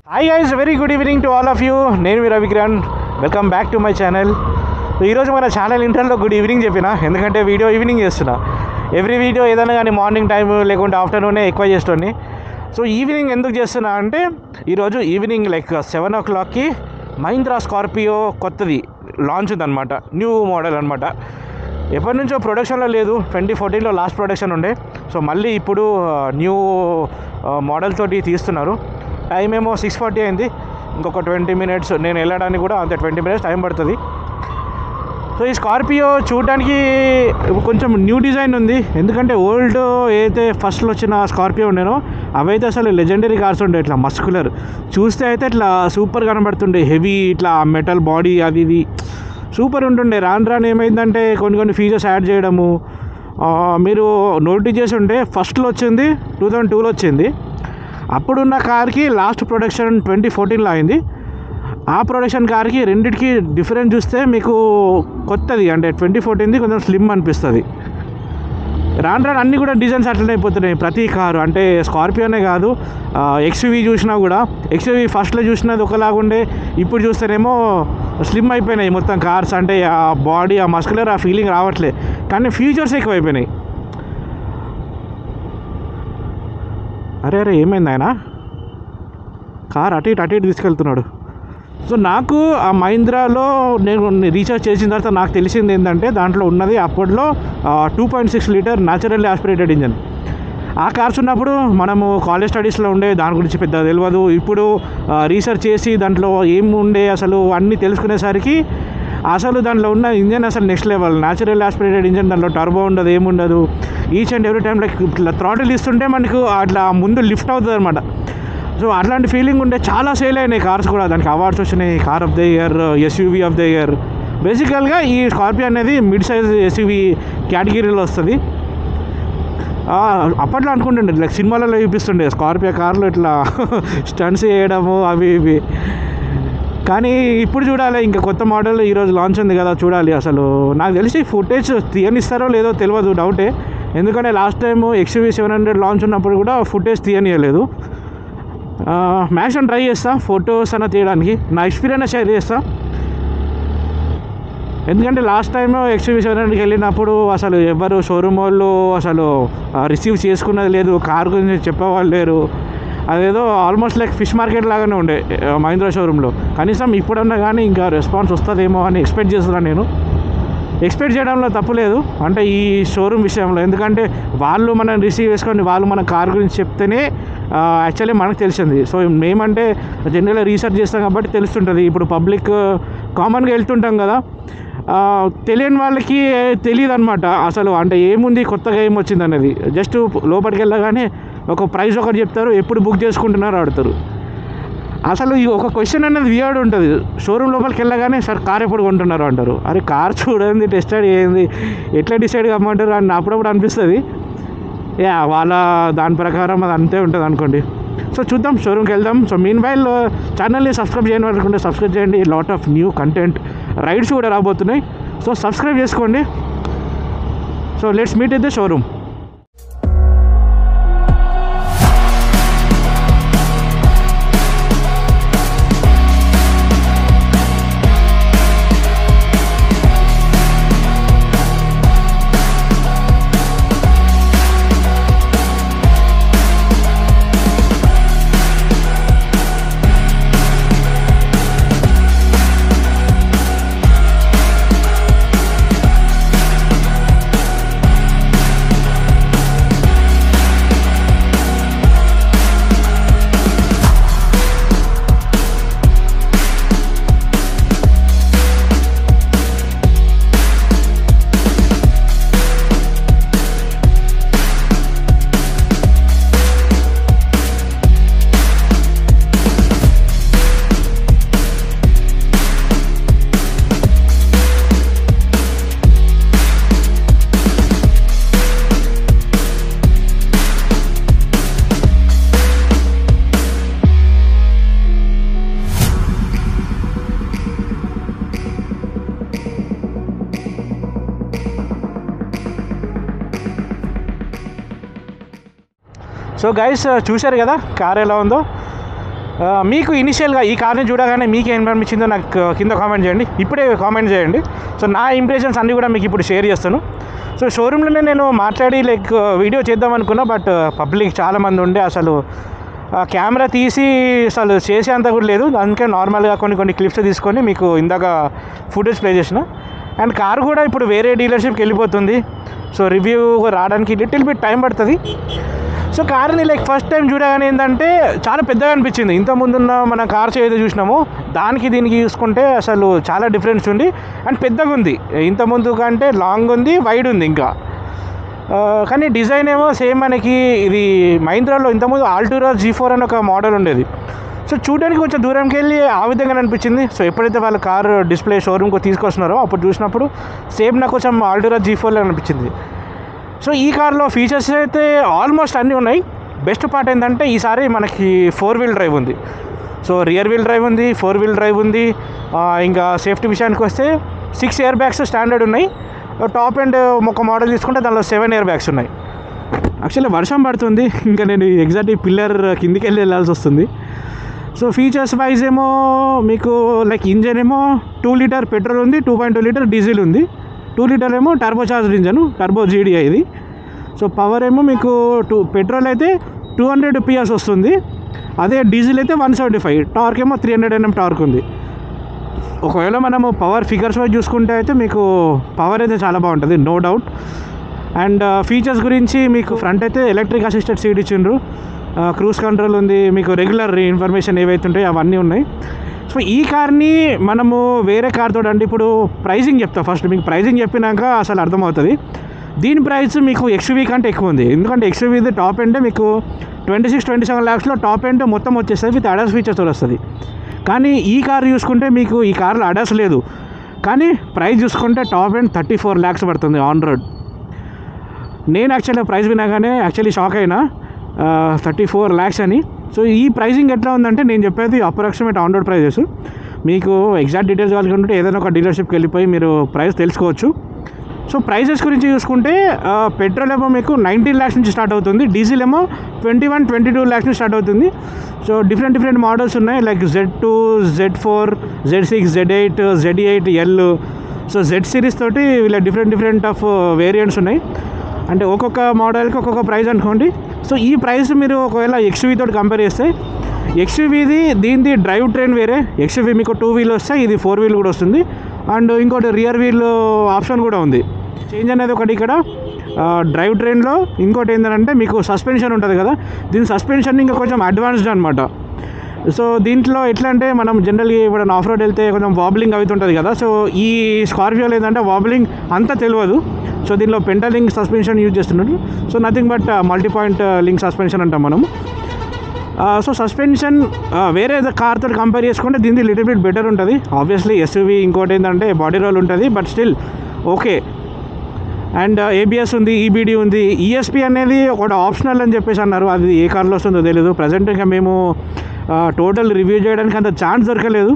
hi guys very good evening to all of you నేను మీ Ravikiran welcome back to my channel ఈరోజు మన channel ఇంటర్లో గుడ్ ఈవినింగ్ చెప్పిన ఎందుకంటే వీడియో ఈవినింగ్ చేస్తున్నా ఎవ్రీ వీడియో ఏదైనా కానీ మార్నింగ్ టైం లేకుంటే ఆఫ్టర్నూనే ఎక్కువ చేస్తుంది సో ఈవినింగ్ ఎందుకు చేస్తున్నా అంటే ఈరోజు ఈవినింగ్ లైక్ సెవెన్ ఓ క్లాక్కి మహీంద్రా స్కార్పియో కొత్తది లాంచ్ ఉందన్నమాట న్యూ మోడల్ అనమాట ఎప్పటి నుంచో ప్రొడక్షన్లో లేదు ట్వంటీ ఫోర్టీన్లో లాస్ట్ ప్రొడక్షన్ ఉండే సో మళ్ళీ ఇప్పుడు న్యూ మోడల్ తోటి తీస్తున్నారు టైం ఏమో సిక్స్ ఫార్టీ అయింది ఇంకొక ట్వంటీ మినిట్స్ నేను వెళ్ళడానికి కూడా అంతే ట్వంటీ మినిట్స్ టైం పడుతుంది సో ఈ స్కార్పియో చూడడానికి కొంచెం న్యూ డిజైన్ ఉంది ఎందుకంటే ఓల్డ్ ఏదైతే ఫస్ట్లో వచ్చిన స్కార్పియో ఉండేనో అవైతే అసలు లెజెండరీ కార్స్ ఉండే ఇట్లా మస్కులర్ చూస్తే అయితే ఇట్లా సూపర్ కనబడుతుండే హెవీ ఇట్లా మెటల్ బాడీ అది ఇది సూపర్ ఉంటుండే రాను రాను ఏమైందంటే కొన్ని కొన్ని ఫీచర్స్ యాడ్ చేయడము ఆ, మీరు నోటీస్ చేసి ఉంటే ఫస్ట్లో వచ్చింది టూ థౌజండ్ టూలో వచ్చింది అప్పుడున్న కార్కి లాస్ట్ ప్రొడక్షన్ ట్వంటీ ఫోర్టీన్లో అయింది ఆ ప్రొడక్షన్ కార్కి రెండిటికి డిఫరెన్స్ చూస్తే మీకు కొత్తది అంటే ట్వంటీ ఫోర్టీన్ది కొంచెం స్లిమ్ అనిపిస్తుంది రాను రాను అన్నీ కూడా డిజైన్స్ అట్లనే అయిపోతున్నాయి ప్రతి కారు అంటే స్కార్పియోనే కాదు ఎక్స్యూవీ చూసినా కూడా ఎక్స్యూవీ ఫస్ట్లో చూసినది ఒకలాగుండే ఇప్పుడు చూస్తేనేమో స్లిమ్ అయిపోయినాయి మొత్తం కార్స్ అంటే ఆ బాడీ ఆ మస్కులర్ ఆ ఫీలింగ్ రావట్లే కానీ ఫీచర్స్ ఎక్కువ అయిపోయినాయి అరే అరే ఏమైంది ఆయన కార్ అటు ఇటు అటు ఇటు తీసుకెళ్తున్నాడు సో నాకు ఆ మహీంద్రాలో నేను రీఛార్జ్ చేసిన తర్వాత నాకు తెలిసింది ఏంటంటే దాంట్లో ఉన్నది అప్పట్లో two point six litre naturally aspirated engine ఆ కార్స్ ఉన్నప్పుడు మనము కాలేజ్ స్టడీస్లో ఉండే దాని గురించి పెద్ద తెలియదు ఇప్పుడు రీసెర్చ్ చేసి దాంట్లో ఏం ఉండే అసలు అన్నీ తెలుసుకునేసరికి అసలు దాంట్లో ఉన్న ఇంజన్ అసలు next level natural aspirated engine దాంట్లో టర్బో ఉండదు ఏముండదు each and every time like ఇట్లా థ్రాటిల్ ఇస్తుంటే మనకు అట్లా ముందు లిఫ్ట్ అవుతుంది అనమాట సో అట్లాంటి ఫీలింగ్ ఉండే చాలా సేల్ అయినాయి కార్స్ కూడా దానికి అవార్డ్స్ వచ్చినాయి car of the year SUV of the year బేసికల్గా ఈ స్కార్పియో అనేది మిడ్ సైజ్ ఎస్యూవీ కేటగిరీలో వస్తుంది ఆ, అప్పట్లో అనుకుంటుండే లైక్ సినిమాలలో చూపిస్తుండే స్కార్పియో కార్లు ఇట్లా స్టంట్స్ చేయడము అవి ఇవి కానీ ఇప్పుడు చూడాలి ఇంకా కొత్త మోడల్ ఈరోజు లాంచ్ ఉంది కదా చూడాలి అసలు నాకు తెలిసి ఫుటేజ్ తీయనిస్తారో లేదో తెలియదు డౌటే ఎందుకంటే last time XUV seven hundred launch ఉన్నప్పుడు కూడా ఫుటేజ్ తీయనియలేదు మ్యాక్సిమం ట్రై చేస్తా ఫొటోస్ అన్న తీయడానికి నా ఎక్స్పీరియన్స్ షేర్ చేస్తా ఎందుకంటే లాస్ట్ టైం ఎక్స్యూవీ సెవెన్ హండ్రెడ్కి వెళ్ళినప్పుడు అసలు ఎవరు షోరూమ్ వాళ్ళు అసలు రిసీవ్ చేసుకున్నది లేదు కార్ గురించి చెప్పేవాళ్ళు లేరు అదేదో ఆల్మోస్ట్ లైక్ ఫిష్ మార్కెట్ లాగానే ఉండే ఆ, మహీంద్రా షోరూంలో కనీసం ఇప్పుడన్నా కానీ ఇంకా రెస్పాన్స్ వస్తుందేమో అని ఎక్స్పెక్ట్ చేస్తున్నాను నేను ఎక్స్పెక్ట్ చేయడంలో తప్పు లేదు అంటే ఈ షోరూమ్ విషయంలో ఎందుకంటే వాళ్ళు మనం రిసీవ్ చేసుకొని వాళ్ళు మన కార్ గురించి చెప్తేనే యాక్చువల్లీ మనకు తెలిసింది సో మేమంటే జనరల్గా రీసెర్చ్ చేస్తాం కాబట్టి తెలుస్తుంటుంది ఇప్పుడు పబ్లిక్ కామన్గా వెళ్తుంటాం కదా ఆ, తెలియని వాళ్ళకి తెలియదు అనమాట అసలు అంటే ఏముంది కొత్తగా ఏం వచ్చింది అనేది జస్ట్ లోపలికి వెళ్ళగానే ఒక ప్రైస్ ఒకటి చెప్తారు ఎప్పుడు బుక్ చేసుకుంటున్నారో ఆడతారు అసలు ఈ ఒక క్వశ్చన్ అనేది వియర్డ్ ఉంటుంది షోరూమ్ లోపలికి వెళ్ళగానే సార్ కార్ ఎప్పుడు కొంటున్నారు అంటారు అరే కార్ చూడండి టెస్ట్ ఏంది ఎట్లా డిసైడ్ కమ్మంటారు అని అప్పుడప్పుడు అనిపిస్తుంది యా వాళ్ళ దాని ప్రకారం అది అంతే ఉంటుంది అనుకోండి సో చూద్దాం షోరూమ్కి వెళ్దాం సో మీన్ వైల్ ఛానల్ని సబ్స్క్రైబ్ చేయని అనుకుంటే సబ్స్క్రైబ్ చేయండి lot of new content rides కూడా రాబోతున్నాయి సో సబ్స్క్రైబ్ చేసుకోండి so let's meet it the showroom so guys చూశారు కదా కార్ ఎలా ఉందో ఆ, మీకు ఇనిషియల్గా ఈ కార్ని చూడగానే మీకు ఏం అనిపించిందో నాకు కింద కామెంట్ చేయండి ఇప్పుడే కామెంట్ చేయండి సో నా ఇంప్రెషన్స్ అన్నీ కూడా మీకు ఇప్పుడు షేర్ చేస్తాను సో షోరూంలోనే నేను మాట్లాడి లైక్ వీడియో చేద్దాం అనుకున్నా బట్ పబ్లిక్ చాలామంది ఉండే అసలు ఆ కెమెరా తీసి అసలు చేసేంత కూడా లేదు అందుకే నార్మల్గా కొన్ని కొన్ని క్లిప్స్ తీసుకొని మీకు ఇందాక ఫుటేజ్ ప్లే చేసిన అండ్ కార్ కూడా ఇప్పుడు వేరే డీలర్షిప్కి వెళ్ళిపోతుంది సో రివ్యూ రావడానికి లిటిల్ బిట్ టైం పడుతుంది సో కార్ని లైక్ ఫస్ట్ టైం చూడగానే ఏంటంటే చాలా పెద్దగా అనిపించింది ఇంత ముందున్న మన కార్స్ ఏదైతే చూసినామో దానికి దీనికి చూసుకుంటే అసలు చాలా డిఫరెన్స్ ఉంది అండ్ పెద్దగా ఉంది ఇంత ముందు కంటే లాంగ్ ఉంది వైడ్ ఉంది ఇంకా ఆ, కానీ డిజైన్ ఏమో సేమ్ మనకి ఇది మహీంద్రాలో ఇంతకుముందు ఆల్టూరా జీ ఫోర్ అని ఒక మోడల్ ఉండేది సో చూడడానికి కొంచెం దూరంకి వెళ్ళి ఆ విధంగా అనిపించింది సో ఎప్పుడైతే వాళ్ళ కార్ డిస్ప్లే షోరూమ్కి తీసుకొస్తున్నారో అప్పుడు చూసినప్పుడు సేమ్ నాకు కొంచెం ఆల్టూరా జీ ఫోర్లో అనిపించింది సో ఈ కార్లో ఫీచర్స్ అయితే ఆల్మోస్ట్ అన్నీ ఉన్నాయి బెస్ట్ పార్ట్ ఏంటంటే ఈసారి మనకి ఫోర్ వీల్ డ్రైవ్ ఉంది సో రియర్ వీల్ డ్రైవ్ ఉంది ఫోర్ వీల్ డ్రైవ్ ఉంది ఆ, ఇంకా సేఫ్టీ విషయానికి వస్తే సిక్స్ ఇయర్ బ్యాగ్స్ స్టాండర్డ్ ఉన్నాయి టాప్ అండ్ ఒక మోడల్ తీసుకుంటే దానిలో సెవెన్ ఇయర్ బ్యాగ్స్ ఉన్నాయి యాక్చువల్లీ వర్షం పడుతుంది ఇంకా నేను ఎగ్జాక్ట్ ఈ పిల్లర్ కిందికి వెళ్ళి వెళ్ళాల్సి వస్తుంది సో ఫీచర్స్ వైజ్ ఏమో మీకు లైక్ ఇంజన్ ఏమో టూ లీటర్ పెట్రోల్ ఉంది two point two litre diesel ఉంది టూ లీటర్ ఏమో turbo charge engine turbo GDI ఇది సో పవర్ ఏమో మీకు టూ పెట్రోల్ అయితే టూ హండ్రెడ్ పిఎస్ వస్తుంది అదే డీజిల్ అయితే వన్ సెవెంటీ ఫైవ్ టార్క్ ఏమో త్రీ హండ్రెడ్ ఎన్ఎం టార్క్ ఉంది ఒకవేళ మనము పవర్ ఫిగర్స్ వైజ్ చూసుకుంటే అయితే మీకు పవర్ అయితే చాలా బాగుంటుంది నో డౌట్ అండ్ ఫీచర్స్ గురించి మీకు ఫ్రంట్ అయితే ఎలక్ట్రిక్ అసిస్టెడ్ సీట్ ఇచ్చిండ్రు క్రూజ్ కంట్రోల్ ఉంది మీకు రెగ్యులర్ ఇన్ఫర్మేషన్ ఏవైతే ఉంటాయో అవన్నీ ఉన్నాయి సో ఈ కార్ని మనము వేరే కార్ తోటి అంటే ఇప్పుడు ప్రైజింగ్ చెప్తా ఫస్ట్ మీకు ప్రైజింగ్ చెప్పినాక అసలు అర్థమవుతుంది దీని ప్రైస్ మీకు ఎక్స్యూవీ కంటే ఎక్కువ ఉంది ఎందుకంటే ఎక్స్యూవీది టాప్ ఎండ్ మీకు ట్వంటీ సిక్స్ ట్వంటీ సెవెన్ ల్యాక్స్లో టాప్ ఎండ్ మొత్తం వచ్చేస్తుంది విత్ అడాస్ ఫీచర్స్ వస్తుంది కానీ ఈ కార్ చూసుకుంటే మీకు ఈ కార్లో అడాస్ లేదు కానీ ప్రైస్ చూసుకుంటే top end thirty four lakhs పడుతుంది ఆన్ రోడ్ నేను యాక్చువల్లీ ప్రైస్ వినగానే యాక్చువల్లీ షాక్ అయినా థర్టీ ఫోర్ ల్యాక్స్ అని సో ఈ ప్రైజింగ్ ఎట్లా ఉందంటే నేను చెప్పేది అప్రాక్సిమేట్ ఆన్ రోడ్ ప్రైజెస్ మీకు ఎగ్జాక్ట్ డీటెయిల్స్ కావాలనుకుంటే ఏదైనా ఒక డీలర్షిప్కి వెళ్ళిపోయి మీరు ప్రైస్ తెలుసుకోవచ్చు సో ప్రైజెస్ గురించి చూసుకుంటే పెట్రోల్ ఏమో మీకు నైన్టీన్ ల్యాక్స్ నుంచి స్టార్ట్ అవుతుంది డీజిల్ ఏమో twenty one twenty two lakhs నుంచి స్టార్ట్ అవుతుంది సో డిఫరెంట్ డిఫరెంట్ మోడల్స్ ఉన్నాయి like Z two Z four Z six Z eight Z eight L so Z series తోటి వీళ్ళ డిఫరెంట్ డిఫరెంట్ ఆఫ్ వేరియంట్స్ ఉన్నాయి అంటే ఒక్కొక్క మోడల్కి ఒక్కొక్క ప్రైస్ అనుకోండి సో ఈ ప్రైస్ మీరు ఒకవేళ ఎక్స్యూవీ తోటి కంపేర్ చేస్తే ఎక్స్యూవీది దీనిది డ్రైవ్ ట్రైన్ వేరే ఎక్స్యూవీ మీకు టూ వీల్ వస్తే ఇది ఫోర్ వీల్ కూడా వస్తుంది అండ్ ఇంకోటి రియర్ వీల్ ఆప్షన్ కూడా ఉంది చేంజ్ అనేది ఒకటి ఇక్కడ డ్రైవ్ ట్రైన్లో ఇంకోటి ఏంటంటే మీకు సస్పెన్షన్ ఉంటుంది కదా దీని సస్పెన్షన్ ఇంకా కొంచెం అడ్వాన్స్డ్ అనమాట సో దీంట్లో ఎట్లా అంటే మనం జనరల్గా ఇప్పుడు ఆఫ్ రోడ్ వెళ్తే కొంచెం వాబ్లింగ్ అవుతుంటుంది కదా సో ఈ స్కార్పియోలో ఏంటంటే వాబ్లింగ్ అంతా తెలియదు సో దీనిలో పెంటలింగ్ సస్పెన్షన్ యూజ్ చేస్తున్నారు so nothing but multi point link suspension అంటాం మనం సో సస్పెన్షన్ వేరే కార్ తోటి కంపేర్ చేసుకుంటే దీనికి లిటిల్ బిట్ బెటర్ ఉంటుంది ఆబ్వియస్లీ ఎస్యూవీ ఇంకోటి ఏంటంటే బాడీ రోల్ ఉంటుంది but still okay and ABS ఉంది ఈబీడీ ఉంది ఈఎస్పీ అనేది ఒకటి ఆప్షనల్ అని చెప్పేసి అన్నారు అది ఏ కార్లో వస్తుందో తెలియదు ప్రజెంట్ ఇంకా మేము టోటల్ రివ్యూ చేయడానికి అంత ఛాన్స్ దొరకలేదు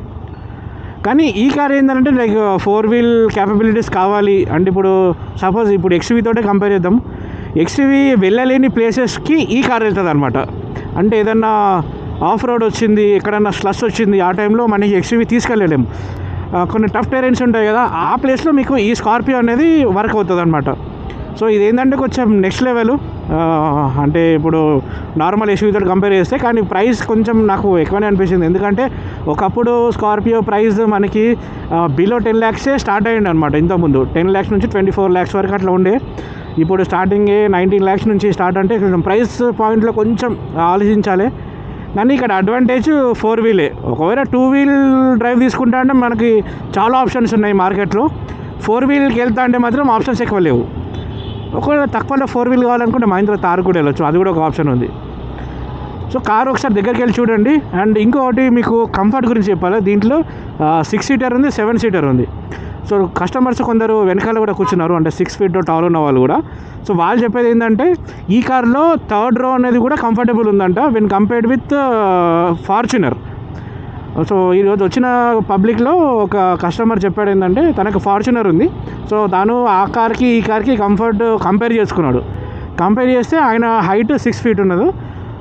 కానీ ఈ కార్ ఏంటంటే లైక్ ఫోర్ వీల్ క్యాపబిలిటీస్ కావాలి అంటే ఇప్పుడు సపోజ్ ఇప్పుడు ఎక్స్వీ తోటే కంపేర్ చేద్దాం ఎక్స్వీ వెళ్ళలేని ప్లేసెస్కి ఈ కార్ వెళ్తుంది అనమాట అంటే ఏదన్నా ఆఫ్ రోడ్ వచ్చింది ఎక్కడన్నా స్లస్ వచ్చింది ఆ టైంలో మనకి ఎక్స్వీ తీసుకెళ్ళలేము ఆ, కొన్ని టఫ్ టెరెన్స్ ఉంటాయి కదా ఆ ప్లేస్లో మీకు ఈ స్కార్పియో అనేది వర్క్ అవుతుంది అనమాట సో ఇది ఏంటంటే కొంచెం నెక్స్ట్ లెవెల్ అంటే ఇప్పుడు నార్మల్ ఎస్యూతో కంపేర్ చేస్తే కానీ ప్రైస్ కొంచెం నాకు ఎక్కువనే అనిపించింది ఎందుకంటే ఒకప్పుడు స్కార్పియో ప్రైస్ మనకి బిలో టెన్ ల్యాక్సే స్టార్ట్ అయ్యింది అనమాట ఇంతకుముందు టెన్ ల్యాక్స్ నుంచి ట్వంటీ ఫోర్ ల్యాక్స్ వరకు అట్లా ఉండే ఇప్పుడు స్టార్టింగ్ నైన్టీన్ ల్యాక్స్ నుంచి స్టార్ట్ అంటే కొంచెం ప్రైస్ పాయింట్లో కొంచెం ఆలోచించాలి కానీ ఇక్కడ అడ్వాంటేజ్ ఫోర్ వీలే ఒకవేళ టూ వీల్ డ్రైవ్ తీసుకుంటా అంటే మనకి చాలా ఆప్షన్స్ ఉన్నాయి మార్కెట్లో ఫోర్ వీల్కి వెళ్తా అంటే మాత్రం ఆప్షన్స్ ఎక్కువ లేవు ఒకవేళ తక్కువలో ఫోర్ వీల్ కావాలనుకుంటే మహీంద్రా తార్ కూడా వెళ్ళొచ్చు అది కూడా ఒక ఆప్షన్ ఉంది సో కార్ ఒకసారి దగ్గరికి వెళ్ళి చూడండి అండ్ ఇంకొకటి మీకు కంఫర్ట్ గురించి చెప్పాలి దీంట్లో సిక్స్ సీటర్ ఉంది సెవెన్ సీటర్ ఉంది సో కస్టమర్స్ కొందరు వెనకాల కూడా కూర్చున్నారు అంటే సిక్స్ ఫీట్ టాల్ ఉన్న వాళ్ళు కూడా సో వాళ్ళు చెప్పేది ఏంటంటే ఈ కార్లో థర్డ్ రో అనేది కూడా కంఫర్టబుల్ ఉందంట when compared with Fortuner so ఈరోజు వచ్చిన పబ్లిక్లో ఒక కస్టమర్ చెప్పాడు ఏంటంటే తనకు ఫార్చునర్ ఉంది సో తాను ఆ కార్కి ఈ కార్కి కంఫర్ట్ కంపేర్ చేసుకున్నాడు కంపేర్ చేస్తే ఆయన హైట్ సిక్స్ ఫీట్ ఉన్నది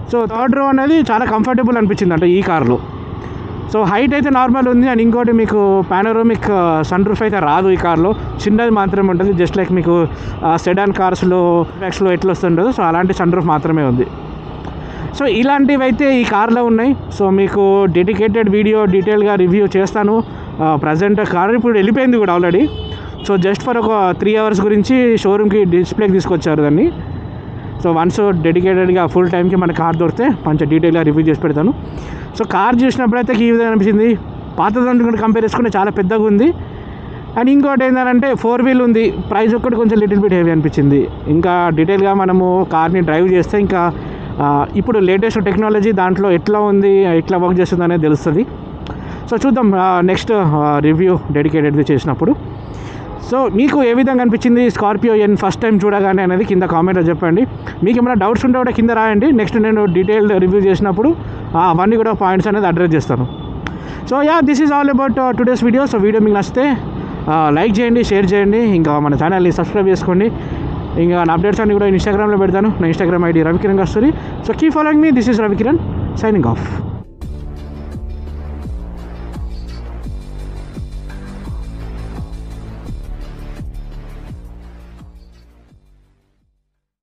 సో థర్డ్ రో అనేది చాలా కంఫర్టబుల్ అనిపించింది అంటే ఈ కార్లో సో హైట్ అయితే నార్మల్ ఉంది అండ్ ఇంకోటి మీకు పానోరమిక్ సన్ రూఫ్ అయితే రాదు ఈ కార్లో చిన్నది మాత్రమే ఉంటుంది జస్ట్ లైక్ మీకు సెడాన్ కార్స్లో బ్యాక్స్లో ఎట్లా వస్తుండదు సో అలాంటి సన్ రూఫ్ మాత్రమే ఉంది సో ఇలాంటివి అయితే ఈ కార్లో ఉన్నాయి సో మీకు డెడికేటెడ్ వీడియో డీటెయిల్గా రివ్యూ చేస్తాను ప్రజెంట్ కార్ ఇప్పుడు వెళ్ళిపోయింది కూడా ఆల్రెడీ సో జస్ట్ ఫర్ ఒక త్రీ అవర్స్ గురించి షోరూమ్కి డిస్ప్లేకి తీసుకొచ్చారు దాన్ని సో వన్స్ డెడికేటెడ్గా ఫుల్ టైంకి మన కార్ దొరికితే మంచి డీటెయిల్గా రివ్యూ చేసి పెడతాను సో కార్ చూసినప్పుడైతే ఈ విధంగా అనిపించింది పాత దాంట్లో కూడా కంపేర్ చేసుకుంటే చాలా పెద్దగా ఉంది అండ్ ఇంకోటి ఏంటంటే ఫోర్ వీల్ ఉంది ప్రైస్ ఒక్కటి కొంచెం లిటిల్ బిట్ హెవీ అనిపించింది ఇంకా డీటెయిల్గా మనము కార్ని డ్రైవ్ చేస్తే ఇంకా ఆ, ఇప్పుడు లేటెస్ట్ టెక్నాలజీ దాంట్లో ఎట్లా ఉంది ఎట్లా వర్క్ చేస్తుంది అనేది తెలుస్తుంది సో చూద్దాం నెక్స్ట్ రివ్యూ డెడికేటెడ్ది చేసినప్పుడు సో మీకు ఏ విధంగా అనిపించింది స్కార్పియో ఎన్ ఫస్ట్ టైం చూడగానే అనేది కింద కామెంట్లో చెప్పండి మీకు ఏమైనా డౌట్స్ ఉంటే కూడా కింద రాయండి నెక్స్ట్ నేను డీటెయిల్డ్ రివ్యూ చేసినప్పుడు ఆ, అవన్నీ కూడా పాయింట్స్ అనేది అడ్రస్ చేస్తాను so ya this is all about today's video so video మీకు నచ్చితే లైక్ చేయండి షేర్ చేయండి ఇంకా మన ఛానల్ని సబ్స్క్రైబ్ చేసుకోండి ఇంకా నా అప్డేట్స్ అన్ని కూడా ఇన్స్టాగ్రామ్లో పెడతాను నా Instagram ID Ravikiran Kasturi so keep following me this is Ravikiran signing of